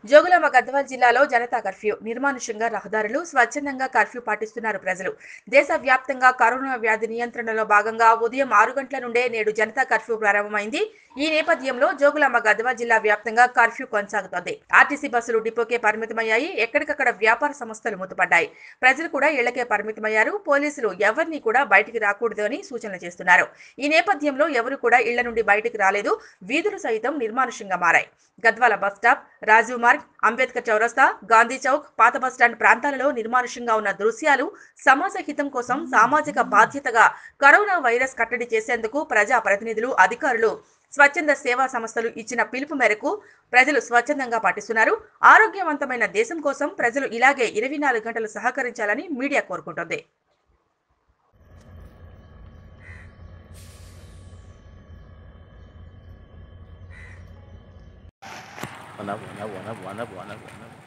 జోగులాంబ గద్వాల్ జిల్లాలో జనతా కర్ఫ్యూ నిర్మానుష్యంగా రహదారులు స్వచ్ఛందంగా కర్ఫ్యూ పాటిస్తున్నారు ప్రజలు దేశవ్యాప్తంగా కరోనా వ్యాధి నియంత్రణలో భాగంగా ఉదయం ఆరు గంటల నుండే నేడు జనతా కర్ఫ్యూ ప్రారంభమైంది ఈ నేపథ్యంలో జోగులాంబ గద్వాల్ జిల్లా వ్యాప్తంగా కర్ఫ్యూ కొనసాగుతోంది ఆర్టీసీ బస్సులు డిపోకే పరిమితమయ్యాయి ఎక్కడికక్కడ వ్యాపార సంస్థలు మూతపడ్డాయి ప్రజలు కూడా ఇళ్లకే పరిమితమయ్యారు పోలీసులు ఎవరిని కూడా బయటికి రాకూడదు అని సూచనలు చేస్తున్నారు ఈ నేపథ్యంలో ఎవరు కూడా ఇళ్ల నుండి బయటికి రాలేదు వీధులు సైతం నిర్మానుష్యంగా మారాయి గద్వాల బస్ స్టాప్ రాజీవ్ మార్గ్ అంబేద్కర్ చౌరస్తా గాంధీ చౌక్ పాత బస్ స్టాండ్ ప్రాంతాలలో నిర్మానుష్యంగా ఉన్న దృశ్యాలు సమాజ హితం కోసం సామాజిక బాధ్యతగా కరోనా వైరస్ కట్టడి చేసేందుకు ప్రజా ప్రతినిధులు అధికారులు స్వచ్ఛంద సేవా సంస్థలు ఇచ్చిన పిలుపు మేరకు ప్రజలు స్వచ్ఛందంగా పాటిస్తున్నారు ఆరోగ్యవంతమైన దేశం కోసం ప్రజలు ఇలాగే ఇరవై నాలుగు గంటలు సహకరించాలని మీడియా కోరుకుంటోంది One up, one up, one up, one up, one up, one up.